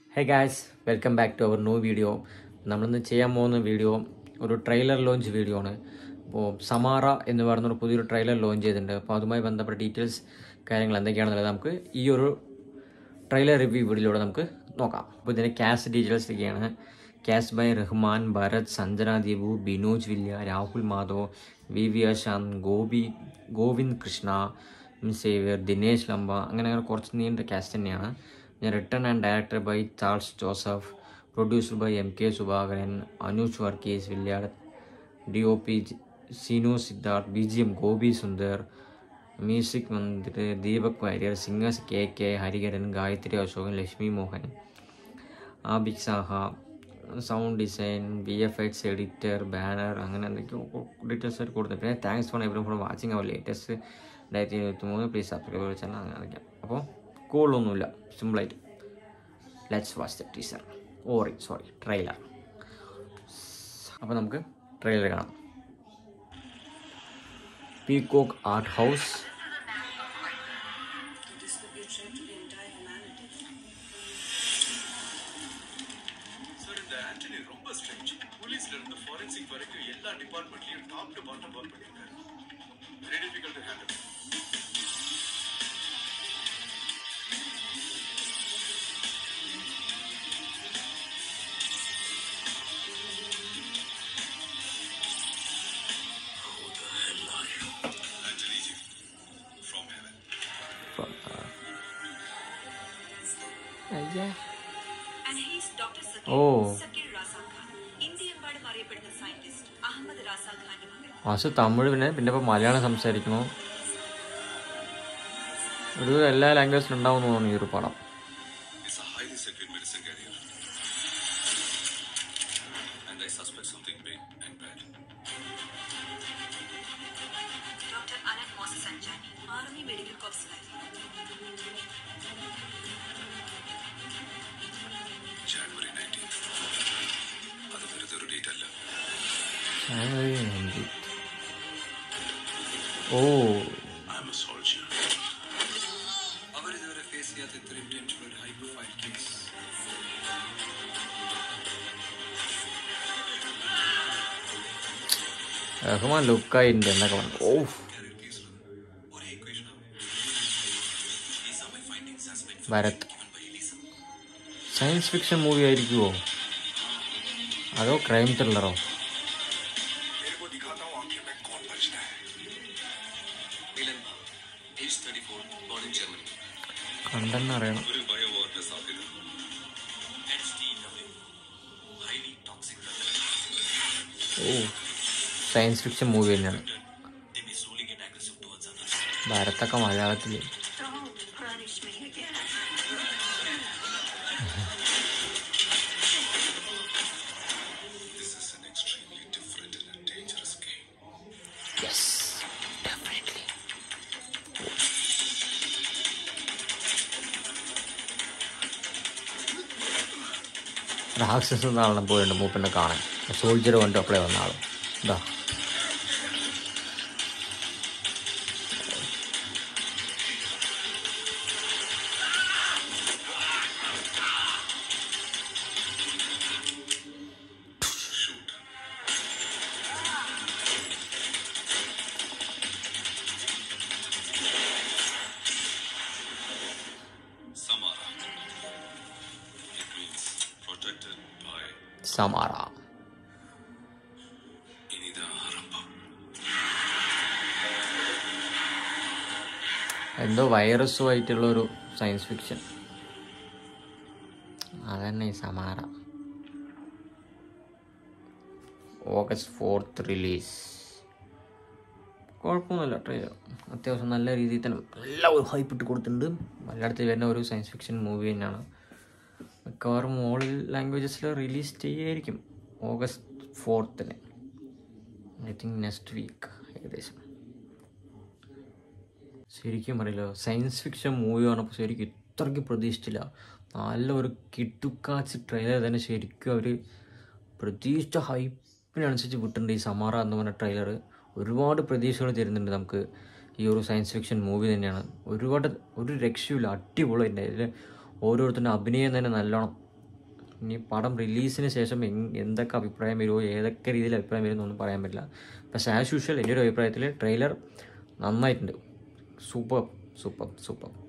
Hey guys welcome back to our new video നമ്മളിന്ന് ചെയ്യാൻ പോകുന്ന വീഡിയോ ഒരു ട്രെയിലർ ലോഞ്ച് വീഡിയോ ആണ് അപ്പോൾ സമാറ എന്ന് പറയുന്ന ഒരു പുതിയൊരു ട്രെയിലർ ലോഞ്ച് ചെയ്തിട്ടുണ്ട് അപ്പോൾ അതുമായി ബന്ധപ്പെട്ട ഡീറ്റെയിൽസ് കാര്യങ്ങൾ എന്തൊക്കെയാണെന്നുള്ളത് നമുക്ക് ഈ ഒരു ട്രെയിലർ റിവ്യൂ വീഡിയോയിലൂടെ നമുക്ക് നോക്കാം അപ്പോൾ ഇതിൻ്റെ ക്യാസ്റ്റ് ഡീറ്റെയിൽസ് ഒക്കെയാണ് ക്യാസ്റ്റ് ബൈ റഹ്മാൻ ഭരത് സഞ്ജന ദീപു ബിനോജ് വില്യ Rahul Madhav V V Ashanth Gopi Govind Krishna M Xavier Dinesh ലംബ അങ്ങനെ അങ്ങനെ കുറച്ച് നീണ്ട ക്യാസ്റ്റ് തന്നെയാണ് ഞാൻ written and director by Charles Joseph producer by M K Sudhakaran Anuj Varghese വില്യാട് D O P Seenu Siddharth B G M Gopi Sundar music മന്ദിർ Deepak Warrier singers K K Hariharan Gayathri Ashokan Lakshmi Mohan ആബിക് Saha sound design V F X editor banner അങ്ങനെ എന്തൊക്കെയോ ഡീറ്റെയിൽസ് ആയിട്ട് കൊടുത്തു പിന്നെ thanks for everyone for watching our latest രണ്ടായിരത്തി ഇരുപത്തി മൂന്ന് പ്ലീസ് സബ്സ്ക്രൈബ് ചാനൽ അങ്ങനെ അതൊക്കെ അപ്പോൾ കൂടുതലൊന്നുമില്ല സിമ്പിളായിട്ട് ലെറ്റ്സ് വാച്ച് ദ ടീസർ ഓറി സോറി ട്രെയിലർ അപ്പോൾ നമുക്ക് ട്രെയിലർ കാണാം പീകോക്ക് ആർട്ട് ഹൗസ് சார் இந்த ஆண்டனி ரொம்ப ஸ்ட்ரேஞ்ச் போலீஸ்ல இருந்து ஃபாரன்சிக் வரைக்கும் எல்லா டிபார்ட்மெண்ட்லயும் டாப் டு பாட்டம் ஒர்க் பண்ணிருக்காரு very difficult to handle Anjali ji, from heaven. And he's Dr. Sakir, Oh. Sakir Rasa Khan. ഇന്ത്യയെമ്പാടും അറിയപ്പെടുന്ന സയന്റിസ്റ്റ് അഹമ്മദ് റാസ ഖാന്റെ മകൻ മാസ് തമിഴ് പിന്നെ പിന്നെ ഇപ്പോൾ മലയാളം സംസാരിക്കണു ഒരു എല്ലാ ലാംഗ്വേജിലും ഉണ്ടാവും എന്ന് തോന്നുന്നു ഈ ഒരു പടം is a highly secret medicine carrier. And I suspect something big and bad. Doctor Alan Moses അഞ്ചാനി ആർമി മെഡിക്കൽ കോഴ്സിലായിരുന്നു ജാനുവരി നയൻറ്റീൻത് അത് വെറുതെ ഒരു ഡേറ്റ് അല്ല oh I am a soldier അവരിതുവരെ ഫേസ് ചെയ്യാത്ത ഇത്രയും ടെൻഷൻ ഒരു ഹൈ പ്രൊഫൈൽ കേസ് റഹ്മാൻ ലുക്കായിട്ടുണ്ട് എന്നൊക്കെ പറഞ്ഞു ഓ ഒരേ equation Bharath science fiction movie ആയിരിക്കുമോ അതോ ക്രൈം ത്രില്ലറോ मेरे को दिखाता हूँ आखिर में कौन बचता है Milan age 34 born in Germany കണ്ടെന്ന് അറിയണം ഒരു ബയോവാറിന്റെ സാധ്യത ഹൈലി ടോക്സിക് ഓ സയൻസ് ഫിക്ഷൻ മൂവി തന്നെയാണ് they be ruling and aggressive towards others ഭരത്തൊക്കെ മലയാളത്തിൽ this is an extremely different and a dangerous game yes definitely രാക്ഷസ നാളെ പോയിട്ടുണ്ട് മൂപ്പൻ്റെ കാണാൻ സോൾജർ കൊണ്ട് അപ്ലൈ വന്ന ആൾ ഇതാ shoot Samara it means protected by സമാറ ഇനിതാ ആരംഭം എന്തോ വൈറസുമായിട്ടുള്ള ഒരു സയൻസ് ഫിക്ഷൻ അതന്നെ ഈ സമാറ ഓഗസ്റ്റ് ഫോർത്ത് റിലീസ് കുഴപ്പമൊന്നുമില്ല ട്രെയിലർ അത്യാവശ്യം നല്ല രീതിയിൽ തന്നെ നല്ല ഒരു ഹൈപ്പ് ഇട്ട് കൊടുത്തിട്ടുണ്ട് മലയാളത്തിൽ വരുന്ന ഒരു സയൻസ് ഫിക്ഷൻ മൂവി തന്നെയാണ് മിക്കവാറും ഓൾ ലാംഗ്വേജസിൽ റിലീസ് ചെയ്യുമായിരിക്കും ഓഗസ്റ്റ് ഫോർത്തിന് ഐ തിങ്ക് നെക്സ്റ്റ് വീക്ക് ഏകദേശം ശരിക്കും അറിയില്ല സയൻസ് ഫിക്ഷൻ മൂവി കാണപ്പോൾ ശരിക്കും ഇത്രയ്ക്ക് പ്രതീക്ഷിച്ചില്ല നല്ല ഒരു കിട്ടുക്കാച്ച് ട്രെയിലർ തന്നെ ശരിക്കും അവർ പ്രതീക്ഷിച്ച ഹൈപ്പിനനുസരിച്ച് വിട്ടിട്ടുണ്ട് ഈ സമാറ എന്ന് പറഞ്ഞ ട്രെയിലർ ഒരുപാട് പ്രതീക്ഷകൾ തരുന്നുണ്ട് നമുക്ക് ഈ ഒരു സയൻസ് ഫിക്ഷൻ മൂവി തന്നെയാണ് ഒരുപാട് ഒരു രക്ഷയില്ല അടിപൊളി തന്നെ ഇതിൽ ഓരോരുത്തരുടെ അഭിനയം തന്നെ നല്ലോണം ഇനി പടം റിലീസിന് ശേഷം എങ്- എന്തൊക്കെ അഭിപ്രായം വരുമോ ഏതൊക്കെ രീതിയിൽ അഭിപ്രായം വരുമെന്നൊന്നും പറയാൻ പറ്റില്ല പക്ഷേ ആസ് യൂഷ്വൽ എൻ്റെ ഒരു അഭിപ്രായത്തിൽ ട്രെയിലർ നന്നായിട്ടുണ്ട് സൂപ്പർ സൂപ്പർ സൂപ്പർ